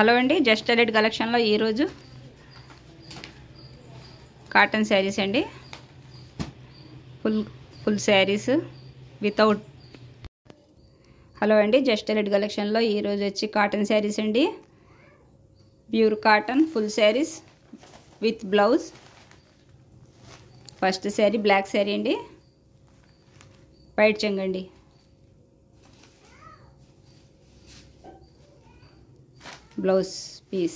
hello అండి just ఎలెట్ కలెక్షన్లో ఈరోజు కాటన్ శారీస్ అండి full full saris without hello అండి జస్ట్ ఎలెట్ కలెక్షన్లో ఈరోజు వచ్చి కాటన్ శారీస్ అండి pure cotton full saris with blouse first sari black sari అండి వైట్ చెంగండి blouse piece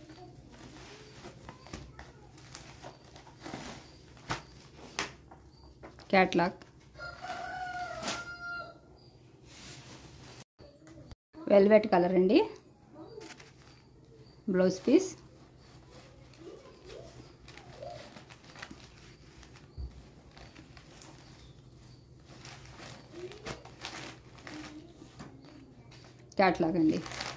catalog velvet colour అండి బ్లౌజ్ పీస్ క్యాట్లాగ్ అండి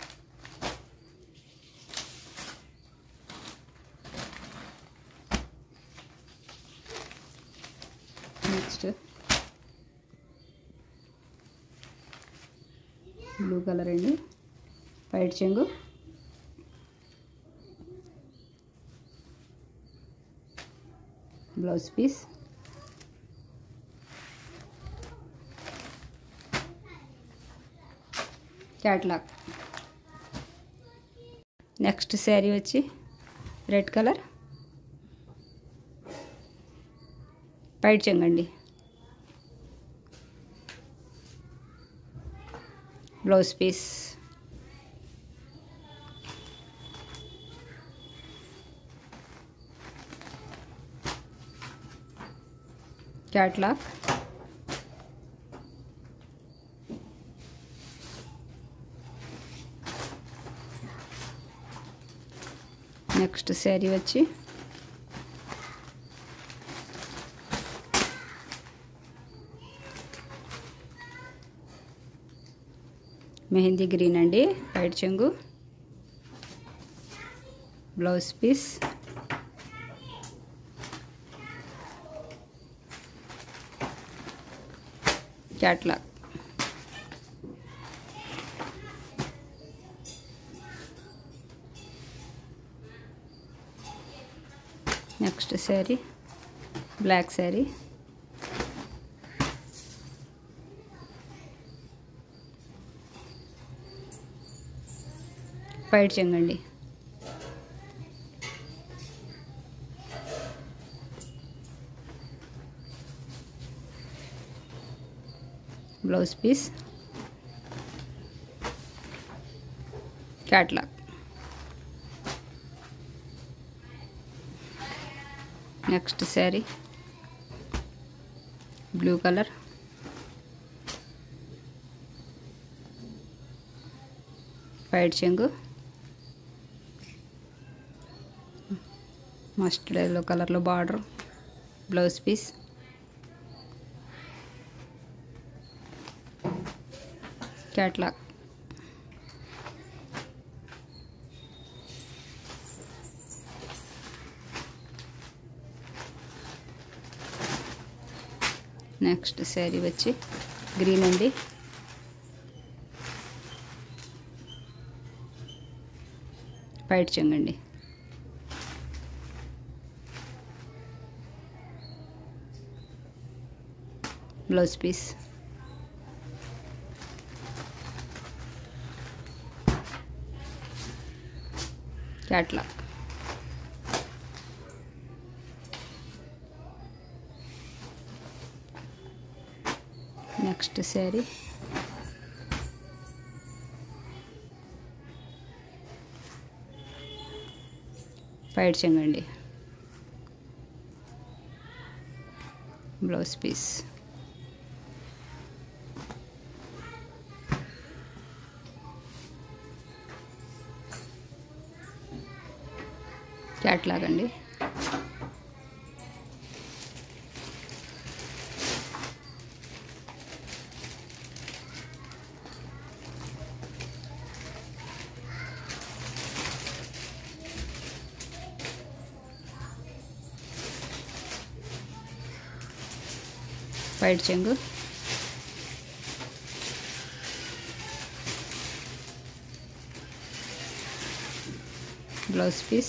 నెక్స్ట్ బ్లూ కలర్ అండి వైట్ చెంగు blouse piece catalog next sari వచ్చి రెడ్ కలర్ వైట్ చెంగండి blouse piece catalog next sari వచ్చి mehndi green అండి వైట్ చెంగు blouse piece catalog next sari black sari white చెంగండి blouse piece catalog next sari blue colour white చెంగు మస్టర్డ్ ఎల్లో కలర్లో border blouse piece catalog next sari వచ్చి green అండి వైట్ చెంగండి blouse piece catalog next sari white చెంగండి బ్లౌజ్ పీస్ క్యాట్లాగ్ అండి white చెంగు blouse piece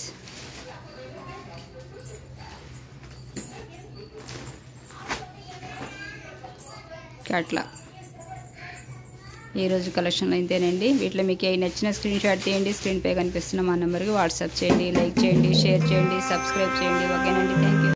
అట్లా ఈరోజు కలెక్షన్లో ఇంతేనండి వీటిలో మీకు ఏ నచ్చిన స్క్రీన్ షాట్ తీయండి స్క్రీన్ పై కనిపిస్తున్న మా నెంబర్కి వాట్సాప్ చేయండి లైక్ చేయండి షేర్ చేయండి సబ్స్క్రైబ్ చేయండి ఓకేనండి థ్యాంక్ యూ